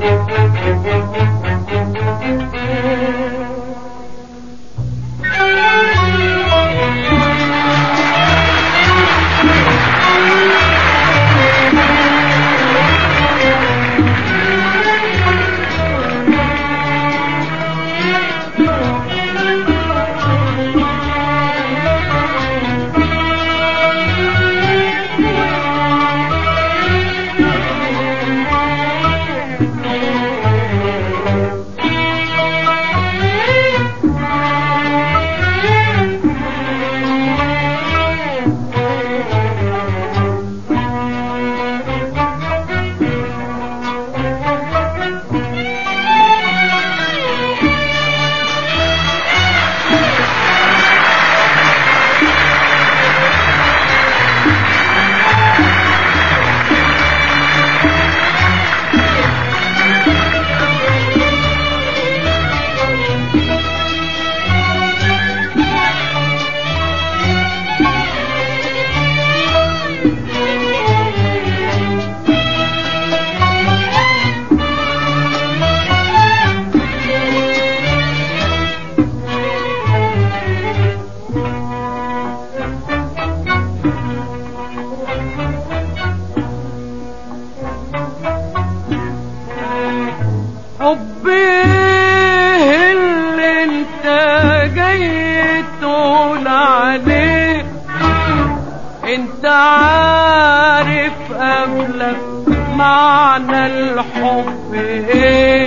حبي اللي انت جاي تقول عليه انت عارف قبلك معنى الحب ايه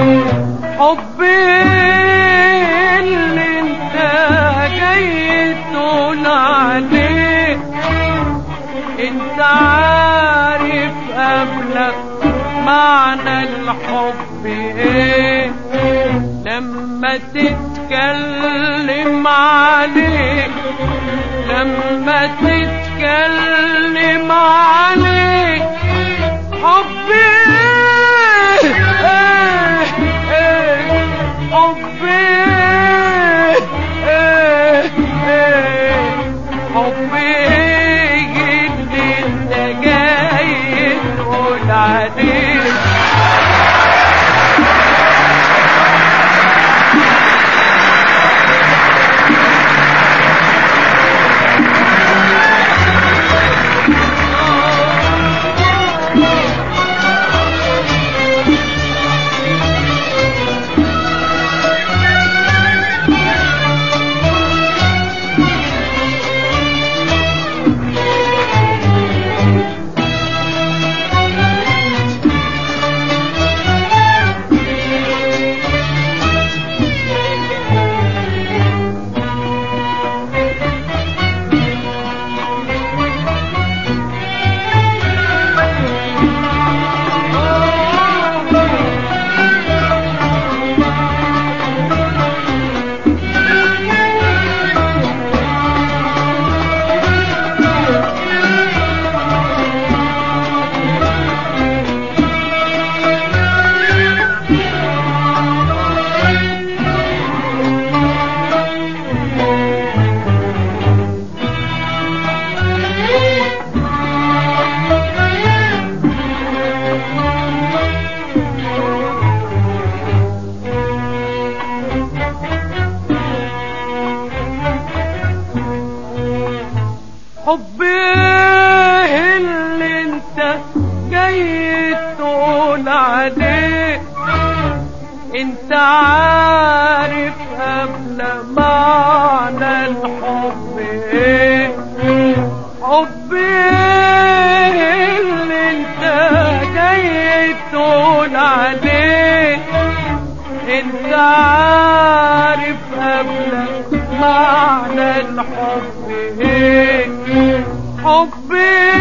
حبي اللي انت جاي تقول عليه انت عارف قبلك معنى الحب ايه لما تتكلم عليه لما تتكلم عليه حبي ايه ايه حبي ايه ايه حبي اللي انت جاي تقول عليه حبي اللي انت جاي تقول عليه انت عارف قبل معنى الحب ايه حبي اللي انت جاي تقول عليه انت عارف قبل معنى الحب ايه حبي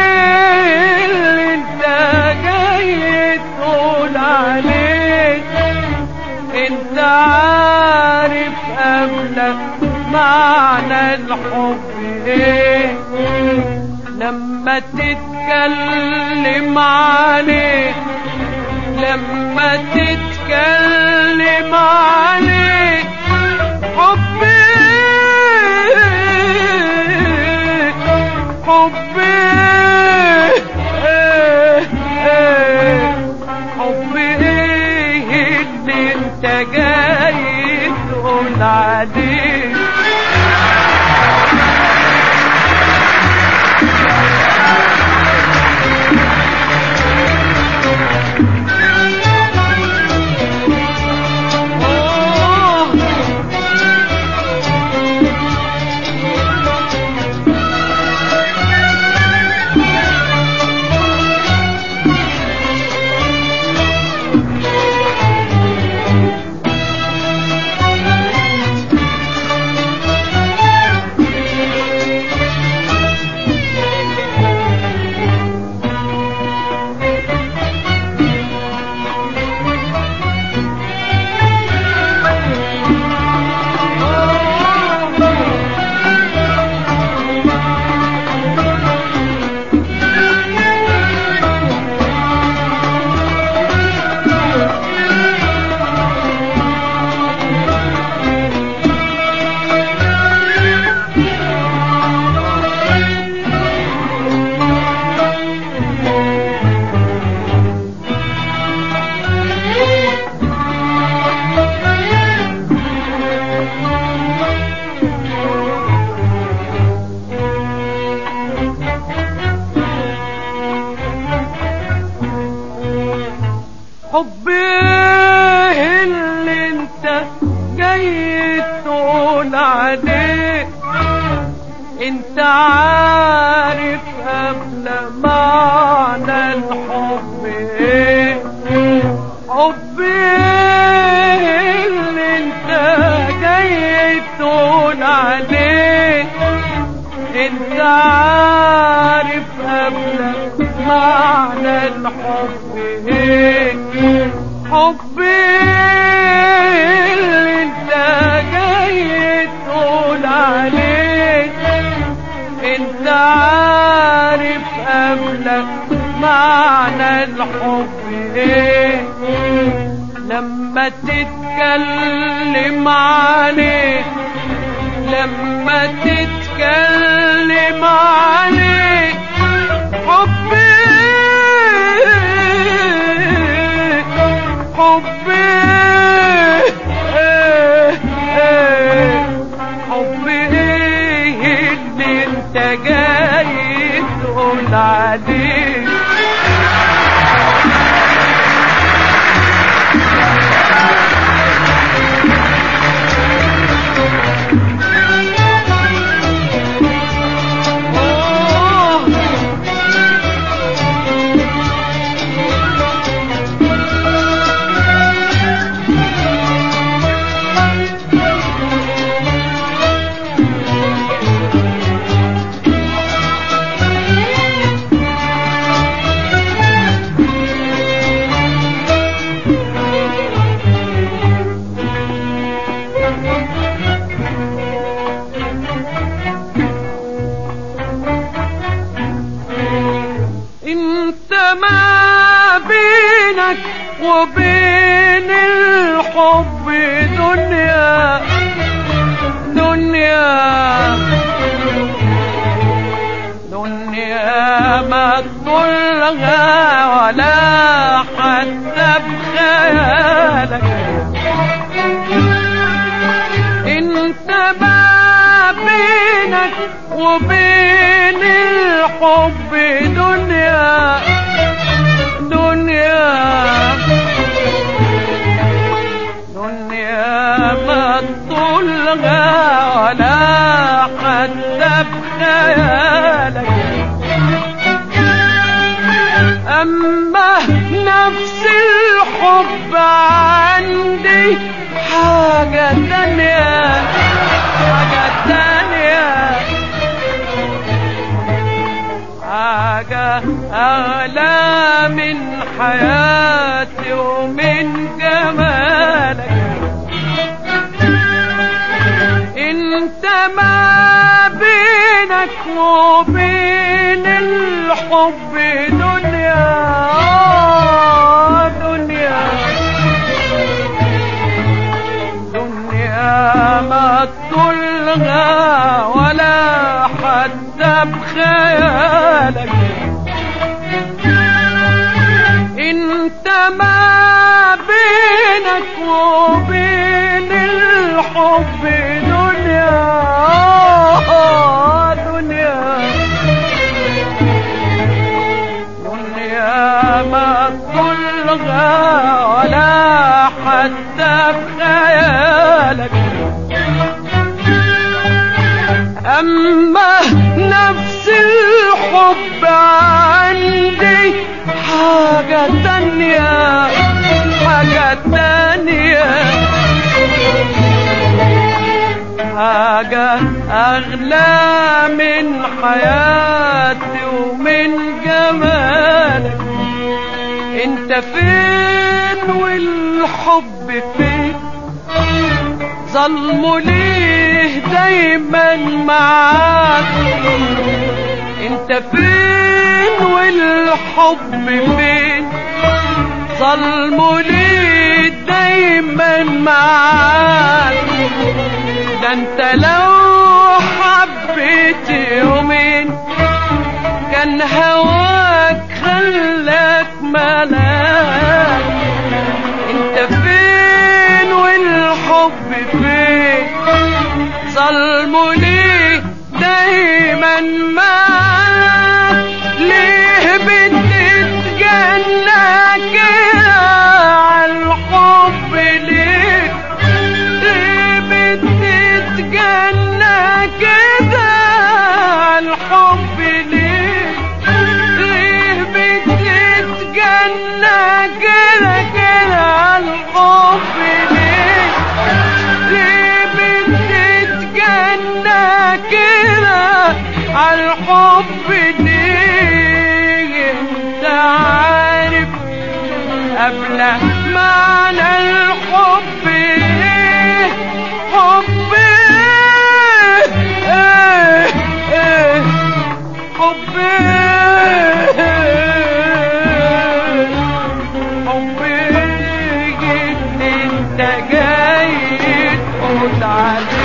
اللي انت جاي تقول عليه انت عارف قبلك معنى الحب ايه لما تتكلم عليه لما تتكلم عليه حبي حبي إيه إيه حبي انت جاي تقول عليه حبي اللي انت جاي تقول عليه انت عارف قبل معنى الحب ايه حبي اللي انت جاي تقول عليه انت عارف قبل معنى الحب ايه حبي اللي انت جاي تقول عليه انت عارف قبلك معنى الحب ايه لما تتكلم عليه لما تتكلم عليه حبي حبي إيه إيه حبي إيه اللي انت جاي تقول عليه انت ما بينك وبين الحب دنيا دنيا دنيا ما تطلها ولا حتى بخيالك انت ما بينك وبين الحب دنيا دنيا دنيا ما تطولها ولا حتى بخيالك أما نفس الحب عندي حاجة تانية حاجة تانية حاجة أغلى من حياتي ومن جمالك انت ما بينك وبين الحب دنيا دنيا دنيا ما تطولها ولا حتى بخيالك انت ما بينك وبين طولها ولا حتى بخيالك أما نفس الحب عندي حاجة تانية حاجة تانية حاجة أغلى من حياتي ومن جمالك انت فين والحب فين ظلمه ليه دايما معاك انت فين والحب فين ظلمه ليه دايما معاك ده انت لو حبيت يومين كان هواك خلاك ملاك انت فين والحب فين ظلمه ليه دايما معاك ليه بتتجنى كده عالحب ليه ليه بتتجنى كده عالحب ليه ليه بتتجنى كده كده عالحب ليه ليه بتتجنى كده عالحب ليه انت عارف قبل معنى الحب ايه حب ايه ايه ايه حب ايه حب ايه اللي انت جاي تقول عليه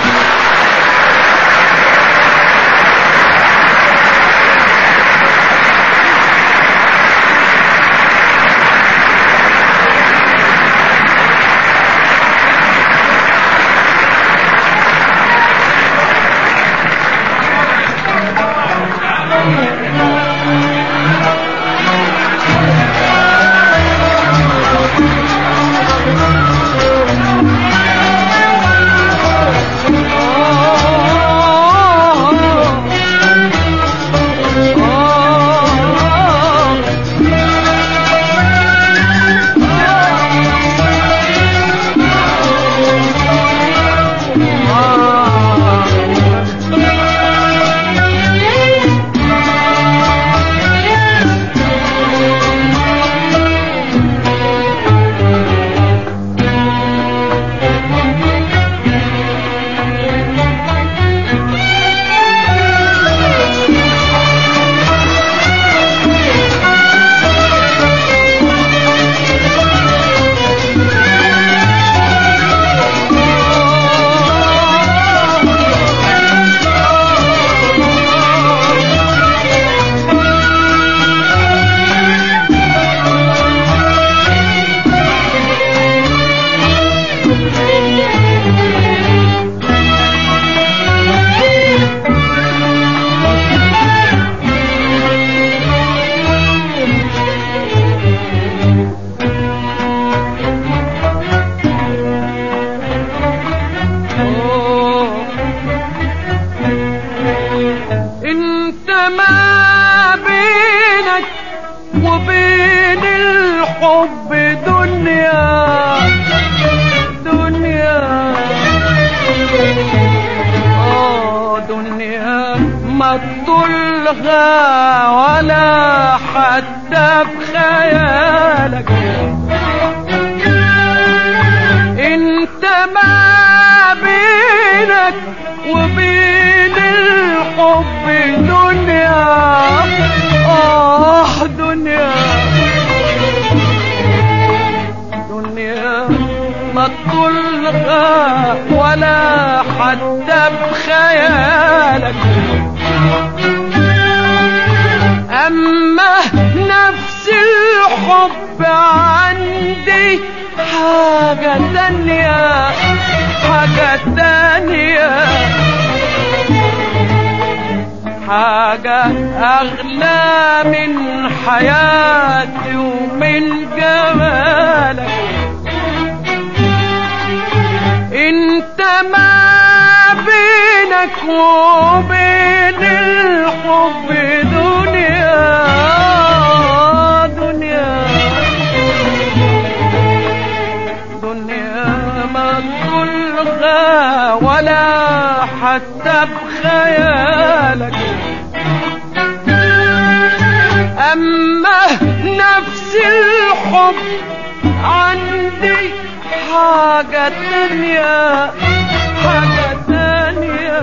انت ما بينك وبين الحب دنيا دنيا اه دنيا ما تطولها ولا حتى بخيالك انت ما بينك وبين الحب دنيا اه دنيا دنيا ما تطولها ولا حتى بخيالك اما نفس الحب عندي حاجة تانية حاجة تانية حاجة أغلى من حياتي ومن جمالك انت ما بينك وبين الحب دنيا دنيا دنيا ما تلغى ولا حتى بخيالك اما نفس الحب عندي حاجة تانية حاجة تانية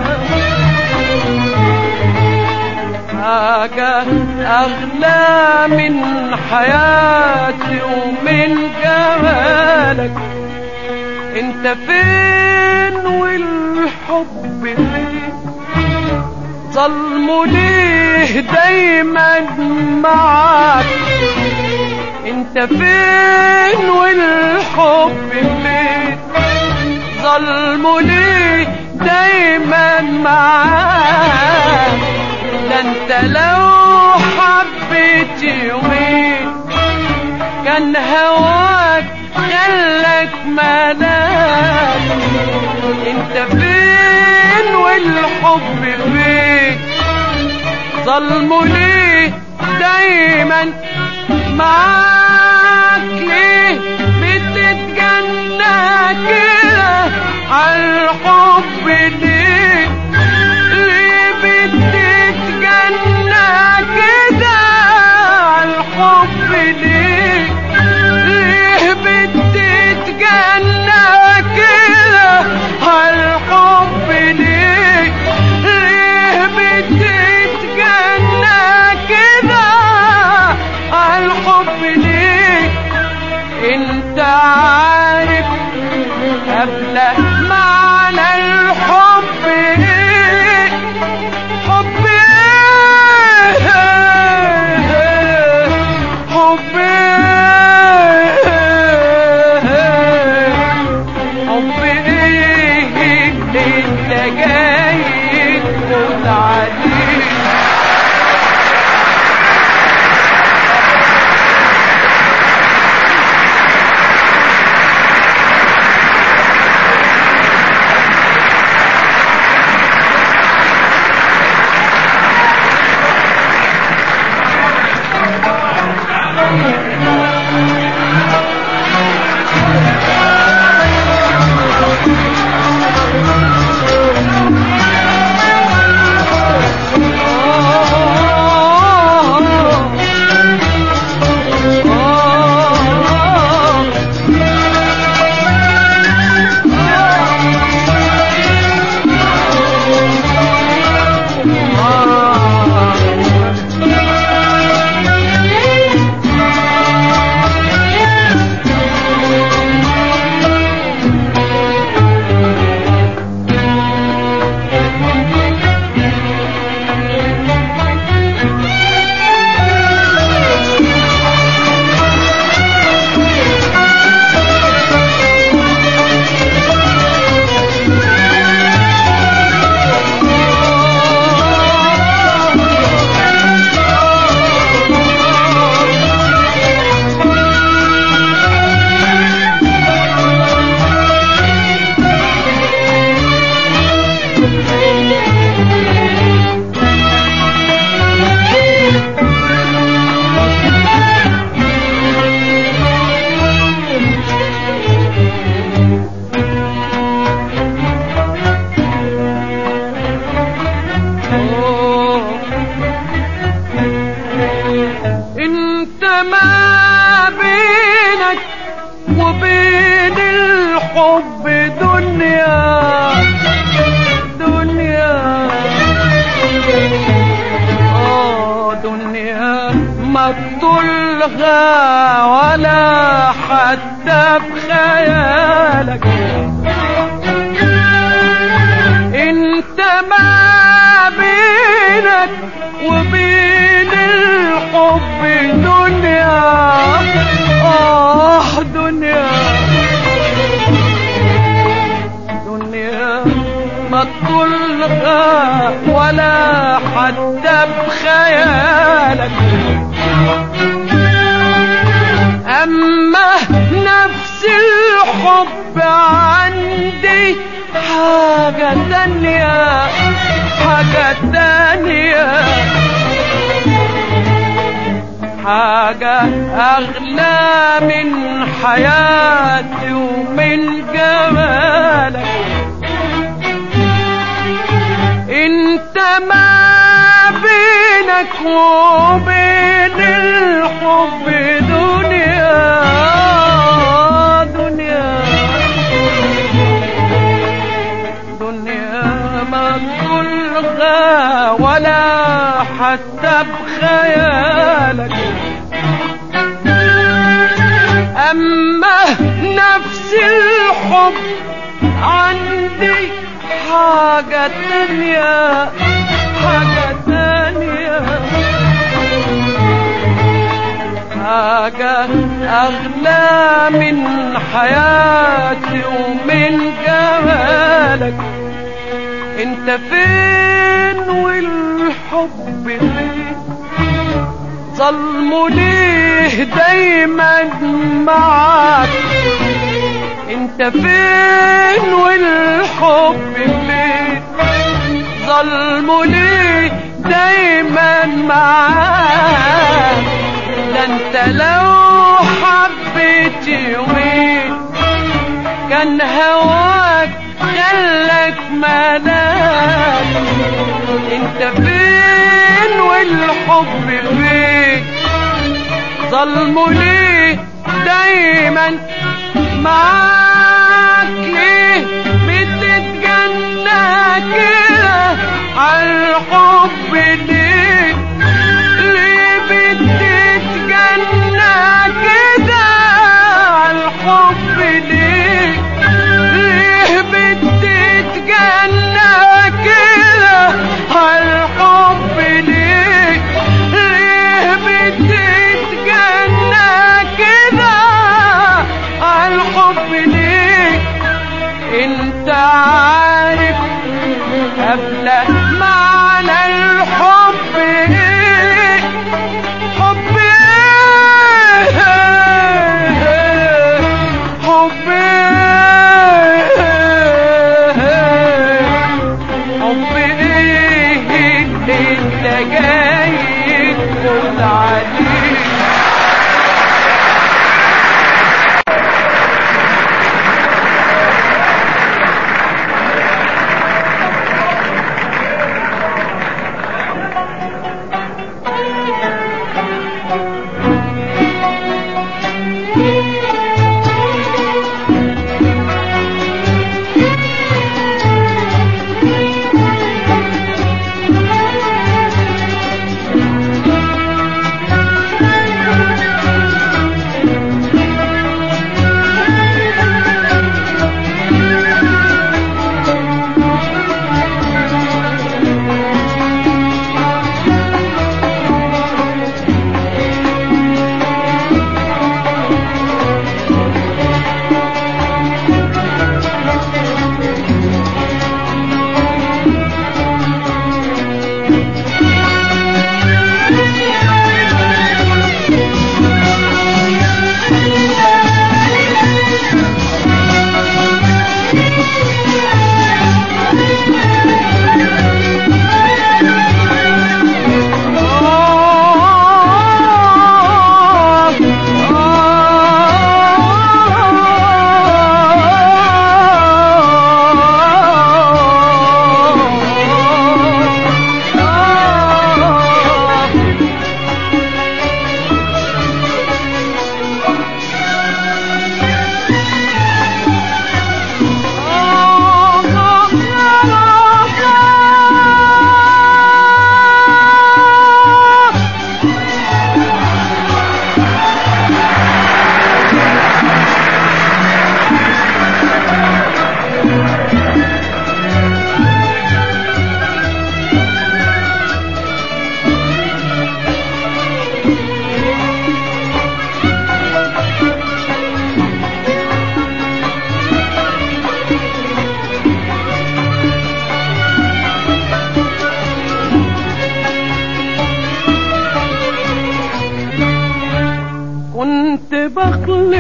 حاجة أغلى من حياتي ومن جمالك انت فين والحب فين ظلمه ليه دايما معاك انت فين والحب فين ظلمه ليه دايما معاك ده انت لو حبيت يومين كان هواك خلك ملاك انت فين والحب فين ظلمه ليه دايما معاك ليه بتتجنى كده عالحب ليه ليه بتتجنى كده عالحب ليه ليه بتتجنى كده عالحب ليه ليه بتتجنى كده عالحب ليه انت عارف قبل معنى الحب ايه حب ايه حب ايه حب ايه انت جاي تفوت عليه انت ما بينك وبين الحب دنيا دنيا اه دنيا ما تلغى ولا حتى بخيالك انت ما بينك وبين الحب دنيا اه دنيا دنيا ما ما تطولها ولا حتى بخيالك اما نفس الحب عندي حاجة تانية حاجة تانية حاجة أغلى من حياتي ومن جمالك انت ما بينك وبين الحب دنيا دنيا دنيا ما تلغى ولا حتى بخيالك اما نفس الحب عندي حاجة تانية حاجة تانية حاجة أغلى من حياتي ومن جمالك انت فين والحب فين ظلمه ليه دايما معاك انت فين والحب فين ظلمه ليه دايما معاك ده انت لو حبيت يومين كان هواك خلك ملاك انت فين والحب فين ظلمه ليه دايما معاك ليه بتتجنى كده عالحب ليه ليه بتتجنى كده عالحب ليه ليه بتتجنى كده عالحب ليه ليه بتتجنى كده عالحب ليه انت عارف قبل معنى الحب ايه حب ايه حب ايه حب ايه انت جاي تقول عليه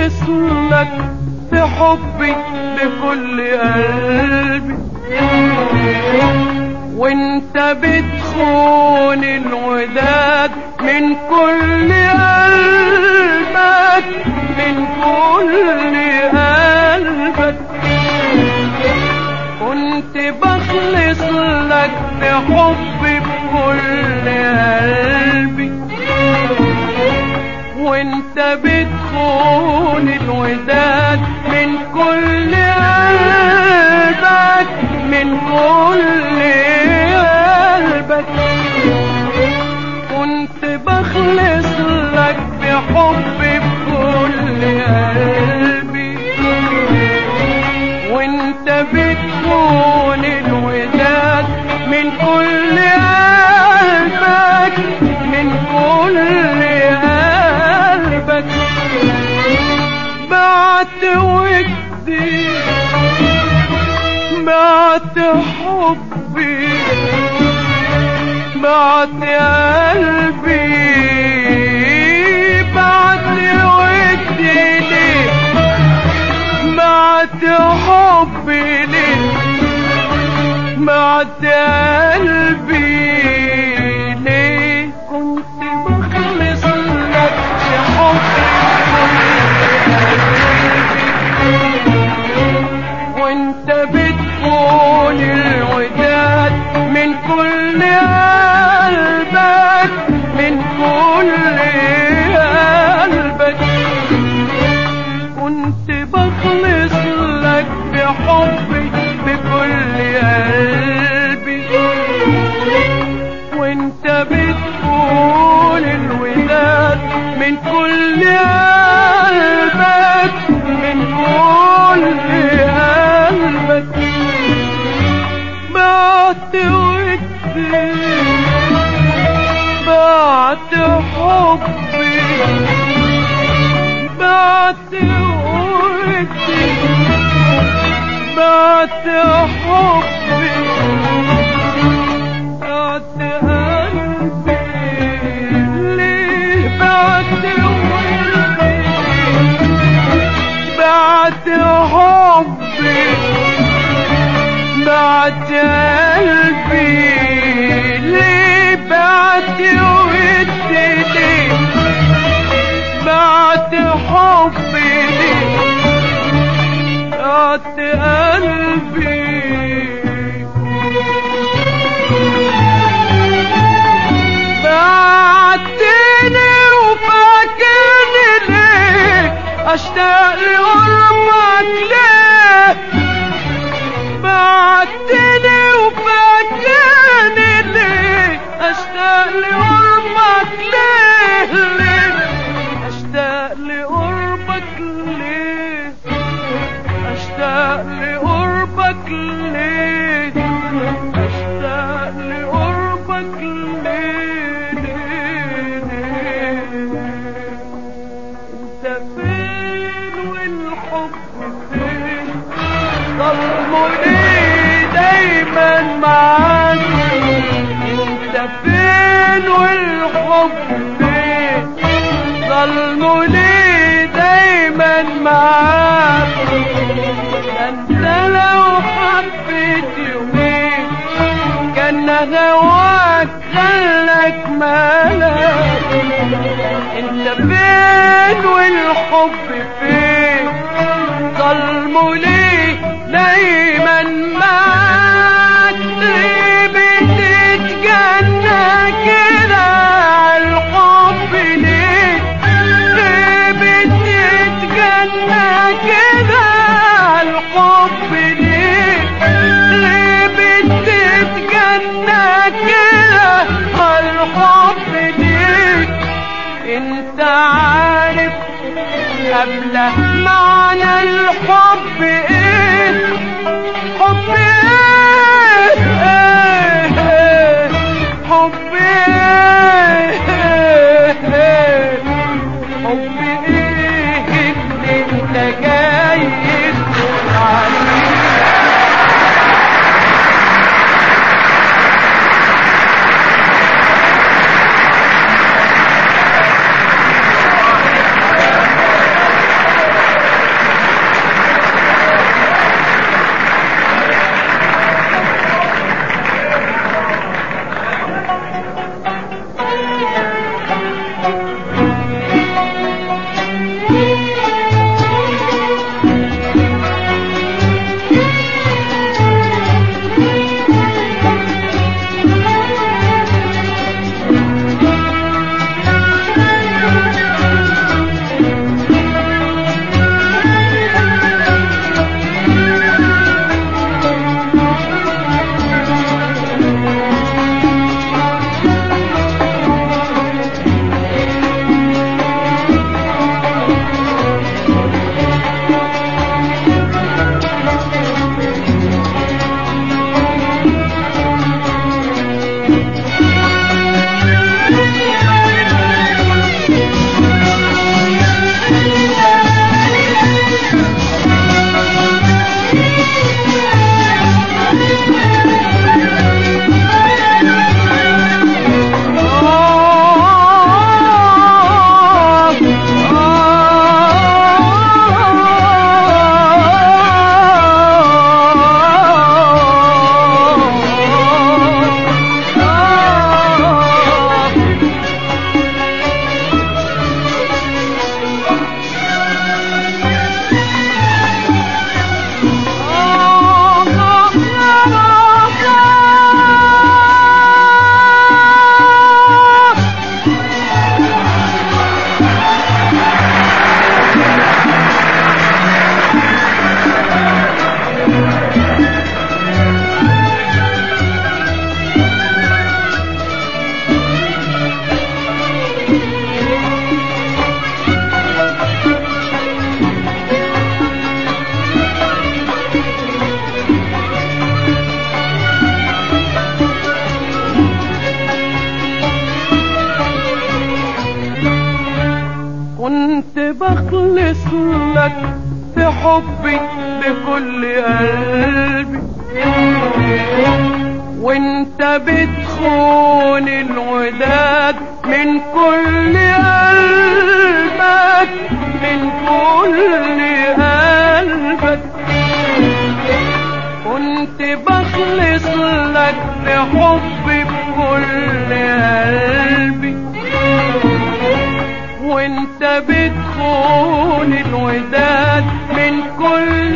بخلص لك بحبي بكل قلبي وانت بتخون الوداد من كل قلبك من كل قلبك كنت بخلص لك بحبي بكل قلبي وانت بتخون الوداد من كل قلبك من كل قلبك كنت بخلص لك بحبي بكل قلبي وانت بتكون الوداد من كل قلبك من كل قلبك بعت ودي بعت حبي بعت قلبي بعت ودي ليه بعت حبي ليه بعت قلبي ليه كنت بخلص لك بحبي وانت بتكون الوداد من كل قلبك من كل قلبك كنت بخلص لك بحبي بكل قلبي وانت بتكون الوداد من كل قلبك من كل قلبك بعت ودي بعت حبي بعت ودي بعت حبي بعت قلبي ليه بعت ودي بعت حبي بعت قلبي ليه بعت ودي ليه بعت حبي ليه بعت قلبي بعتني وفاكرني ليه اشتاق لقربك ليه بعتني وفاكرني ليه اشتاق لقربك ليه ليه اشتاق لقربك ليه اشتاق لقربك ليه اشتاق لقربك ليه ليه ليه انت فين والحب فين ظلموا ليه دايما معاك انت فين والحب فين ظلموا ليه دايما معاك ده انت لو حبيت يومين كان هواك خلك مالك انت فين والحب فين ظلموا ليه دايما معاك ليه بتتجنى كده عالحب ليه ليه بتتجنى كده عالحب ليه ليه بتتجنى كده عالحب ليه انت عارف قبل معنى الحب ايه حب ايه ايه ايه حب ايه ايه حب ايه اللي انت جاي تقول عليه حبي بكل قلبي وانت بتخون الوداد من كل قلبك من كل قلبك كنت بخلص لك بحبي بكل قلبي وانت بتخون الوداد من كل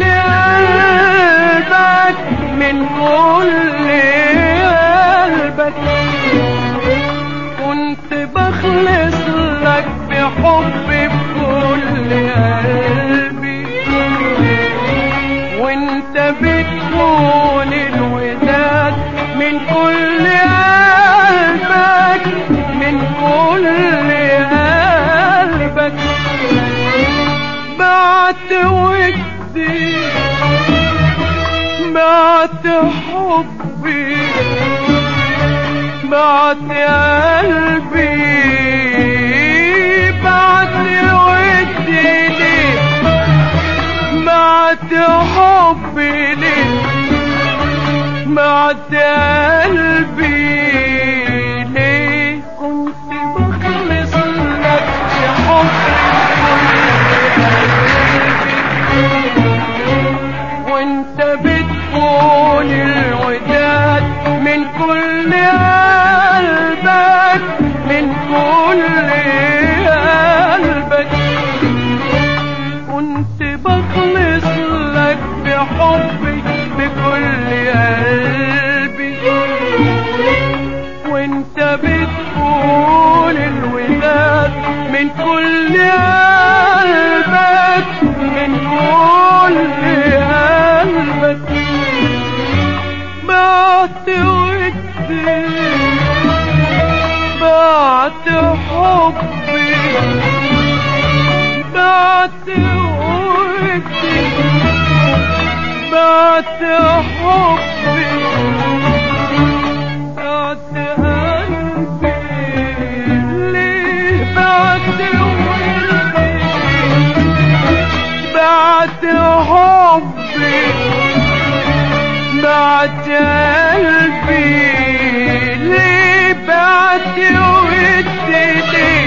قلبك من كل قلبك كنت بخلص لك بحبي بكل قلبي وانت بتكون الوداد من كل قلبك من كل قلبك بعت ودي بعت حبي بعت قلبي بعت ودي ليه بعت حبي ليه بعت قلبي ليه كنت بخلص لك بحبي وانت بتكون الوداد من كل قلبك من كل قلبك كنت بخلص لك بحبي بكل قلبي وانت بتقول الوداد من كل قلبك من كل قلبك بعت ودي بعت حبي بعت ودي بعت حبي بعت قلبي ليه بعت ودي بعت حبي بعت قلبي ليه بعت ودي ليه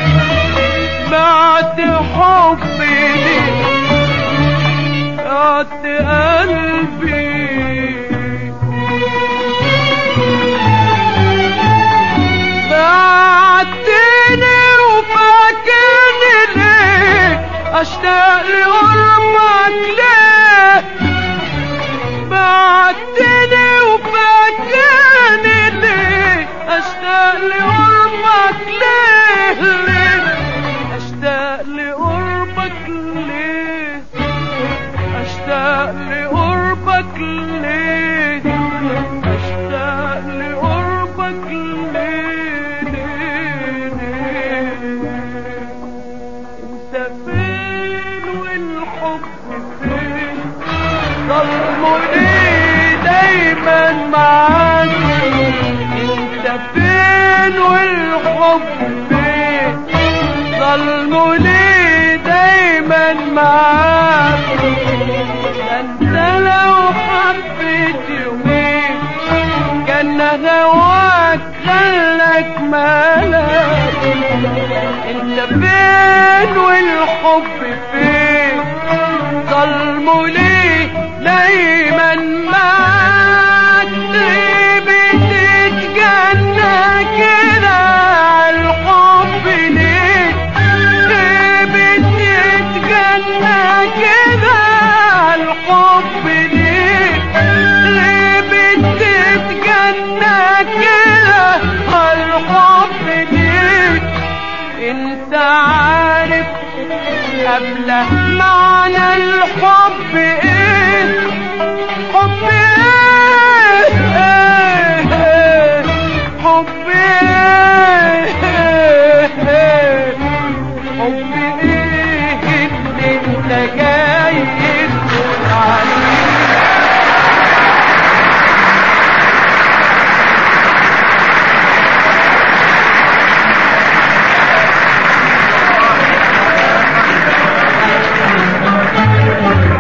بعت حبي ليه بعت قلبي بعتني وفاكرني ليه اشتاق لقربك ليه بعتني وفاكرني ليه اشتاق لقربك ليه ليه اشتاق لقربك ليه اشتاق لقربك ليه اشتاق لقربك ليه ليه ليه انت فين والحب فين ظلموا ليه دايما معاك انت فين والحب فين ظلموا ليه دايما معاك ده انت لو حبيت يومين كان هواك خلك مالك انت فين والحب فين ظلموا ليه دايما معاك ليه بتتجنى كده عالحب ليه ليه بتتجنى كده عالحب ليه ليه بتتجنى كده عالحب ليه انت عارف قبل معنى الحب ايه حب ايه ايه ايه حب ايه ايه حب ايه اللي انت جاي تقول عليه Thank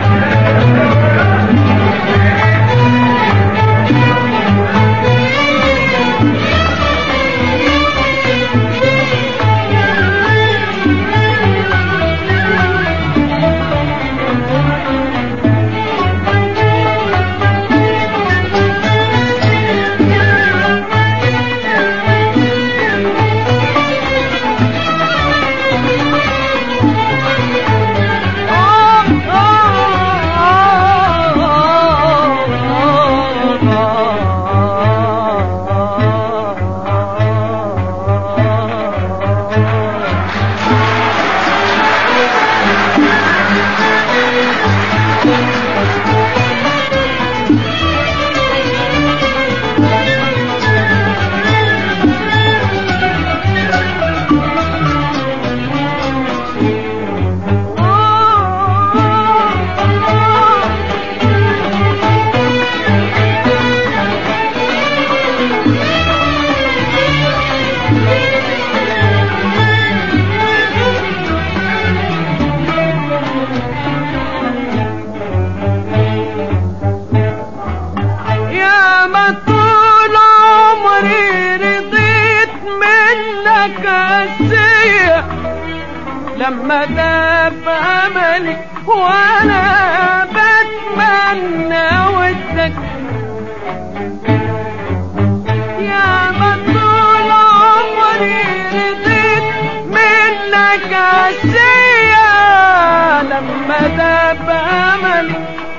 داب املي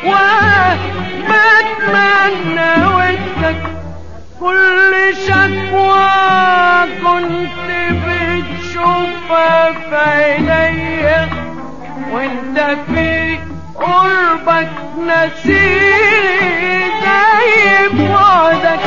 وبتمنى ودك كل شكوى كنت بتشوفها في عينيا وانت في قربك نسيني زي بعدك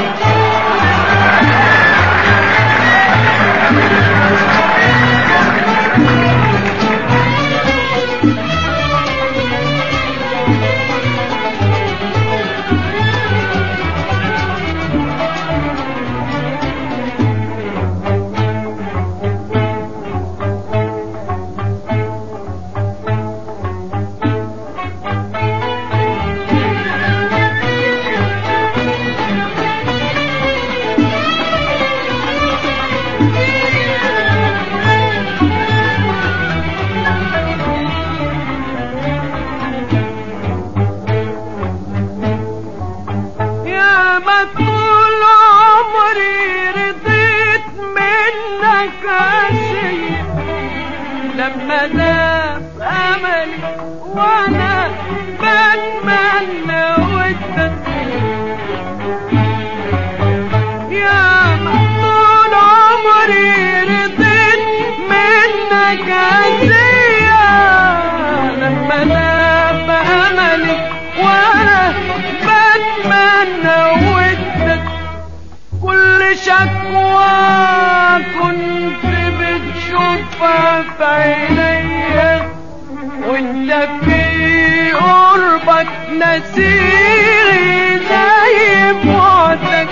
يا ما طول عمري رضيت منك عشية لما داب املي وانا بتمنى ودك يا ما طول عمري رضيت منك عشية لما داب املي وانا بتمنى ودك كل شكوى كنت بتشوفها في عينيا وانت في قربك نسيري زي بعدك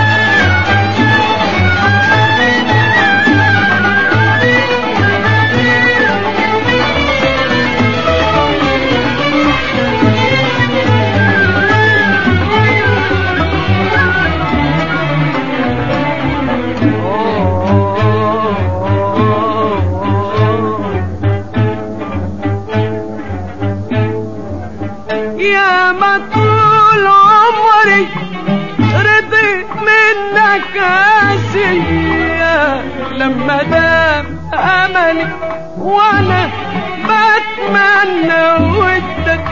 يا ما طول عمري رضيت منك آسية لما دام أملي وأنا بتمنى ودك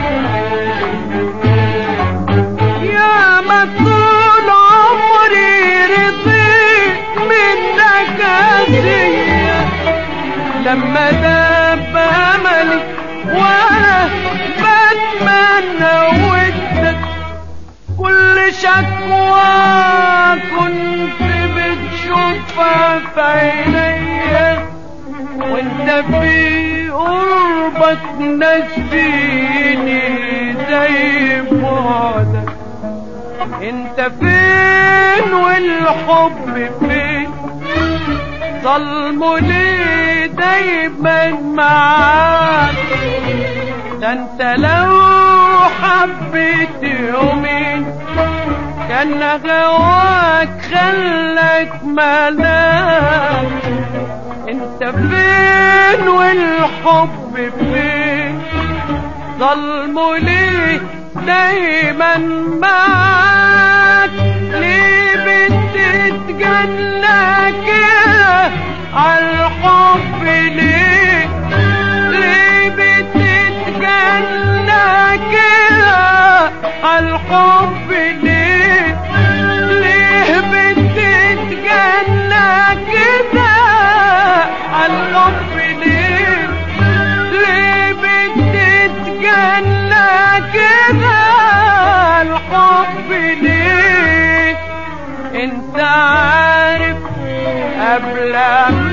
يا ما طول عمري رضيت منك آسية لما داب املي وانا بتمنى ودك كل شكوى كنت بتشوفها في عينيا وانت في قربك نسيني زي بعدك انت فين والحب فين ظلموا ليه دايما معاك ده انت لو حبيت يومين كان هواك خلك ملاك انت فين والحب فين ظلموا ليه دايما معاك ليه بتتجنى كده عالحب ليه ليه بتتجنى كده عالحب ليه ليه بتتجنى كده عالحب ليه ليه بتتجنى كده الحب ليه انت عارف قبل